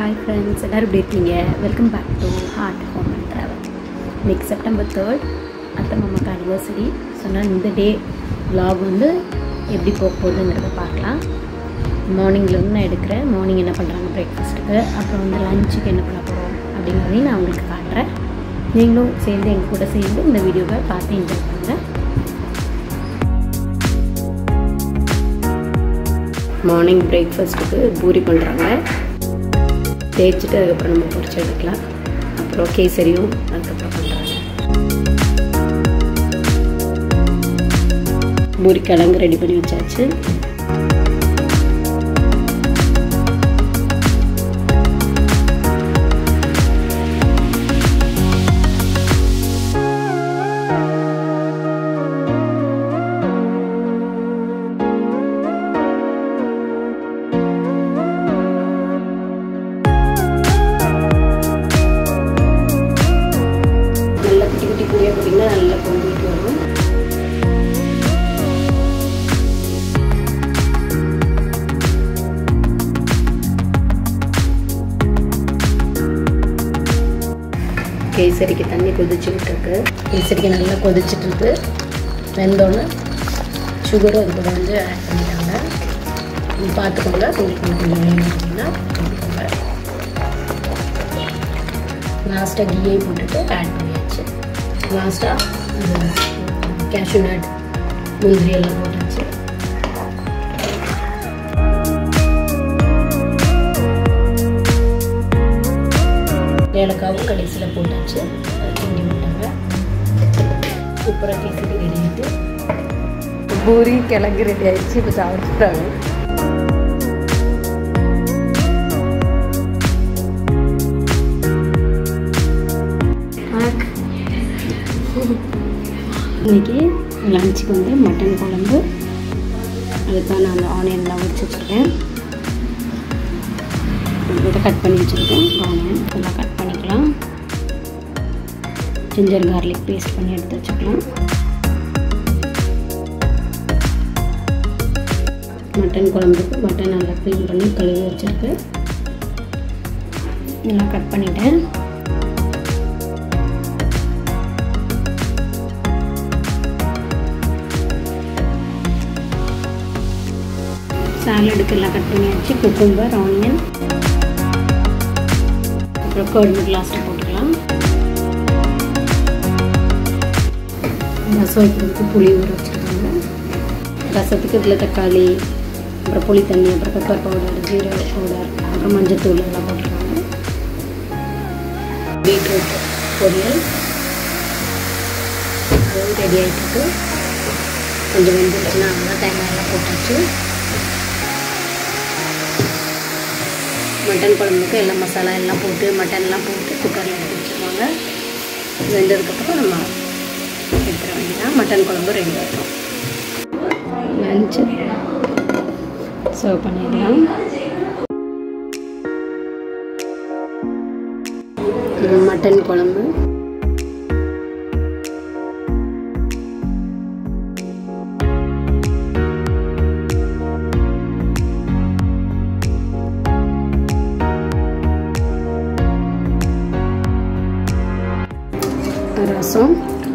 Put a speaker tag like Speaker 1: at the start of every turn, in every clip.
Speaker 1: Hi friends எல்லோரும் எப்படி இருக்கீங்க welcome back to heart home and travel இன்னைக்கு செப்டம்பர் தேர்ட் அத்தை மாமாக்கு அனிவர்சரி சொன்னால் இந்த டே vlog வந்து எப்படி போக போகுதுங்கிறத பார்க்கலாம் மார்னிங்லேருந்து நான் எடுக்கிறேன் மார்னிங் என்ன பண்ணுறாங்க பிரேக்ஃபாஸ்ட்டுக்கு அப்புறம் வந்து லஞ்சுக்கு என்ன பண்ண போகிறோம் அப்படிங்கிறதையும் நான் உங்களுக்கு காட்டுறேன் நீங்களும் சேர்ந்து எங்கள் கூட சேர்ந்து இந்த வீடியோவை பார்த்து என்ஜாய் பண்ணுங்கள் மார்னிங் பிரேக்ஃபாஸ்ட்டுக்கு பூரி பண்ணுறாங்க தேய்ச்சிட்டு அதுக்கப்புறம் நம்ம பொரிச்சு எடுக்கலாம் அப்புறம் கேசரியும் அதுக்கப்புறம் பண்ணுறாங்க பூரி கிழங்கு ரெடி பண்ணி வச்சாச்சு நல்லா குட்டி குட்டி பூரியாக போட்டிங்கன்னா நல்லா பொங்கிட்டு வரும் கேசரிக்கு தண்ணி கொதிச்சுக்கிட்டு இருக்கு கேசரிக்கு நல்லா கொதிச்சுட்டு இருக்கு வெந்தோடனே சுகரும் அது கூட வந்து ஆட் பண்ணிட்டாங்க இது பார்த்துக்கோங்க உங்களுக்கு இன்னும் கொஞ்சம் வேணும் அப்படின்னா பண்ணிக்கோங்க லாஸ்ட்டாக கீயை போட்டுட்டு ஆட் பண்ணியாச்சு லாஸ்ட்டாக கேஷ்யூ நட் முந்திரி எல்லாம் போட்டாச்சு ஏலக்காவும் கடைசியில் போட்டாச்சு அதை கிண்டி விட்டாங்க சூப்பராக கேசரி ரெடி ஆகிட்டு பூரி கிழங்கு ரெடி ஆயிடுச்சு இப்போ சாப்பிட்டுட்டாங்க இன்னைக்கு லஞ்சுக்கு வந்து மட்டன் குழம்பு அதுதான் நான் அந்த ஆனியன்லாம் உரிச்சு வச்சுருக்கேன் இதை கட் பண்ணி வச்சுருக்கேன் ஆனியன் எல்லாம் கட் பண்ணிக்கலாம் ஜிஞ்சர் கார்லிக் பேஸ்ட் பண்ணி எடுத்து வச்சுக்கலாம் மட்டன் குழம்புக்கு மட்டன் நல்லா க்ளீன் பண்ணி கழுவி வச்சுருக்கு எல்லாம் கட் பண்ணிட்டேன் சாலடுக்கு எல்லாம் கட் பண்ணியாச்சு குக்கும்பர் ஆனியன் அப்புறம் கர்டு லாஸ்ட்டில் போட்டுக்கலாம் ரசம் வைக்கிறதுக்கு புளி ஊற வச்சுருக்காங்க ரசத்துக்கு இதில் தக்காளி அப்புறம் புளி தண்ணி அப்புறம் பெப்பர் பவுடர் ஜீரக பவுடர் அப்புறம் மஞ்சத்தூள் எல்லாம் போட்டிருக்காங்க பீட்ரூட் பொரியல் அது ரெடி ஆகிட்டு கொஞ்சம் வெந்துருச்சுன்னா அவ்வளோ தேங்காய் எல்லாம் போட்டாச்சு மட்டன் குழம்புக்கு எல்லாம் மசாலா எல்லாம் போட்டு மட்டன்லாம் போட்டு குக்கரில் எடுத்து வச்சுருவாங்க வெந்ததுக்கப்புறம் நம்ம எடுத்துட வேண்டியதான் மட்டன் குழம்பு ரெடி ஆகிடும் லஞ்சு சர்வ் பண்ணிடலாம் மட்டன் குழம்பு ரசம்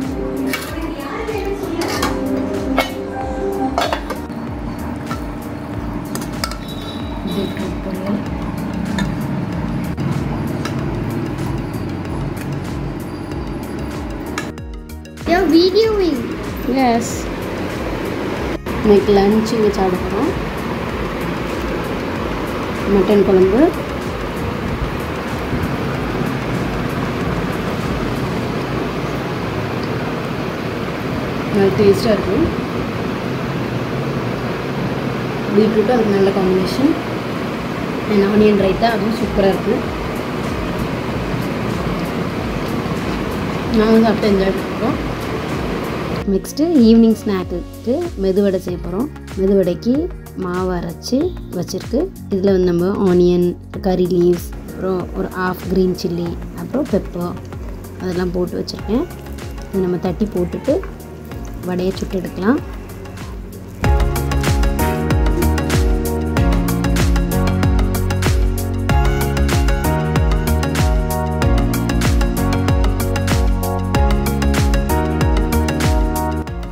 Speaker 1: பீட்ரூட் பொரியல்
Speaker 2: You're videoing.
Speaker 1: எஸ் இன்னைக்கு லஞ்ச் இங்கே சாப்பிட போகிறோம் மட்டன் குழம்பு நல்லா டேஸ்ட்டாக இருக்கும் பீட்ரூட்டும் அதுக்கு நல்ல காம்பினேஷன் அண்ட் ஆனியன் ரைத்தா அதுவும் சூப்பராக இருக்குது நாங்கள் சாப்பிட்டு என்ஜாய் பண்ணுறோம் நெக்ஸ்ட்டு ஈவினிங் ஸ்நாக்குக்கு மெதுவடை செய்ய போகிறோம் மெதுவடைக்கு மாவு அரைச்சி வச்சுருக்கு இதில் வந்து நம்ம ஆனியன் கறி லீவ்ஸ் அப்புறம் ஒரு ஆஃப் க்ரீன் சில்லி அப்புறம் பெப்பர் அதெல்லாம் போட்டு வச்சுருக்கேன் இதை நம்ம தட்டி போட்டுட்டு வடையை சுட்டு எடுக்கலாம்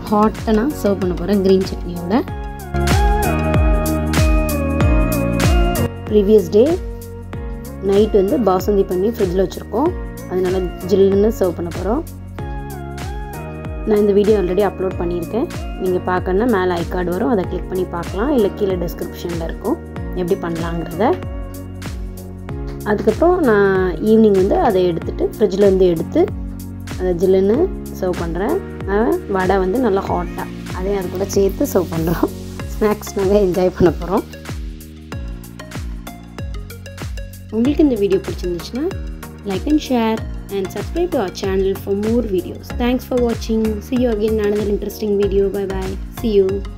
Speaker 1: ஹாட்டாக நான் சர்வ் பண்ண போகிறேன் க்ரீன் சட்னியோட ப்ரீவியஸ் டே நைட் வந்து பாசந்தி பண்ணி ஃப்ரிட்ஜில் வச்சுருக்கோம் அதனால் ஜில்லுன்னு சர்வ் பண்ண போகிறோம் நான் இந்த வீடியோ ஆல்ரெடி அப்லோட் பண்ணியிருக்கேன் நீங்கள் பார்க்கணுன்னா மேலே ஐ கார்டு வரும் அதை கிளிக் பண்ணி பார்க்கலாம் இல்லை கீழே டிஸ்கிரிப்ஷனில் இருக்கும் எப்படி பண்ணலாங்கிறத அதுக்கப்புறம் நான் ஈவினிங் வந்து அதை எடுத்துகிட்டு ஃப்ரிட்ஜில் எடுத்து அதை ஜில்லுன்னு சர்வ் பண்ணுறேன் வடை வந்து நல்லா ஹாட்டாக அதையும் அது கூட சேர்த்து சர்வ் பண்ணுறோம் ஸ்நாக்ஸ் நாங்கள் என்ஜாய் பண்ண போகிறோம் உங்களுக்கு இந்த வீடியோ பிடிச்சிருந்துச்சுன்னா like and share and subscribe to our channel for more videos. Thanks for watching. See you again in another interesting video. Bye bye. See you.